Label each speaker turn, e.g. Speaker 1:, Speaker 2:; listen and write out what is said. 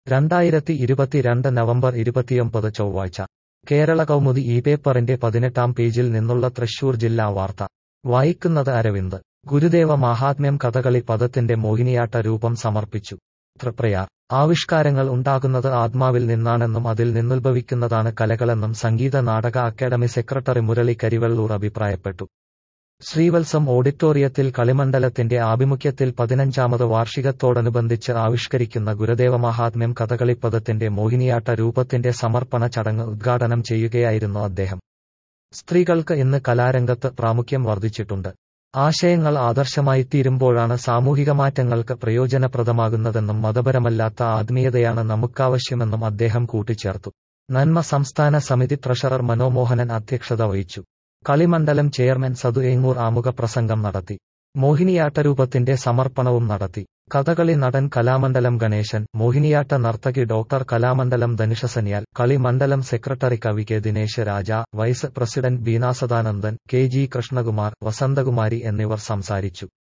Speaker 1: രണ്ടായിരത്തി ഇരുപത്തിരണ്ട് നവംബർ ഇരുപത്തിയൊമ്പത് ചൊവ്വാഴ്ച കേരള കൗമുദി ഈ പേപ്പറിന്റെ പതിനെട്ടാം പേജിൽ നിന്നുള്ള തൃശൂർ ജില്ലാ വാർത്ത വായിക്കുന്നത് അരവിന്ദ് ഗുരുദേവ മാഹാത്മ്യം കഥകളി പദത്തിന്റെ മോഹിനിയാട്ട രൂപം സമർപ്പിച്ചു തൃപ്രയാർ ആവിഷ്കാരങ്ങൾ ഉണ്ടാകുന്നത് ആത്മാവിൽ നിന്നാണെന്നും അതിൽ നിന്നുത്ഭവിക്കുന്നതാണ് കലകളെന്നും സംഗീത നാടക അക്കാദമി സെക്രട്ടറി മുരളി കരിവെള്ളൂർ അഭിപ്രായപ്പെട്ടു ശ്രീവത്സം ഓഡിറ്റോറിയത്തിൽ കളിമണ്ഡലത്തിന്റെ ആഭിമുഖ്യത്തിൽ പതിനഞ്ചാമത് വാർഷികത്തോടനുബന്ധിച്ച് ആവിഷ്കരിക്കുന്ന ഗുരുദേവ മഹാത്മ്യം കഥകളിപ്പദത്തിന്റെ മോഹിനിയാട്ട രൂപത്തിന്റെ സമർപ്പണ ചടങ്ങ് ഉദ്ഘാടനം ചെയ്യുകയായിരുന്നു അദ്ദേഹം സ്ത്രീകൾക്ക് ഇന്ന് കലാരംഗത്ത് പ്രാമുഖ്യം വർദ്ധിച്ചിട്ടുണ്ട് ആശയങ്ങൾ ആദർശമായിത്തീരുമ്പോഴാണ് സാമൂഹിക മാറ്റങ്ങൾക്ക് പ്രയോജനപ്രദമാകുന്നതെന്നും മതപരമല്ലാത്ത ആത്മീയതയാണ് നമുക്കാവശ്യമെന്നും അദ്ദേഹം കൂട്ടിച്ചേർത്തു നന്മ സംസ്ഥാന സമിതി ട്രഷറർ മനോമോഹനൻ അധ്യക്ഷത വഹിച്ചു കളിമണ്ഡലം ചെയർമാൻ സതു ഏങ്ങൂർ ആമുഖ പ്രസംഗം നടത്തി മോഹിനിയാട്ടരൂപത്തിന്റെ സമർപ്പണവും നടത്തി കഥകളി നടൻ കലാമണ്ഡലം ഗണേശൻ മോഹിനിയാട്ട നർത്തകി ഡോക്ടർ കലാമണ്ഡലം ധനുഷസനിയാൽ കളിമണ്ഡലം സെക്രട്ടറി കവി K Dinesh Raja vice president Beena Sadanandan K G Krishnakumar Vasanthakumari എന്നിവർ സംസാരിച്ചു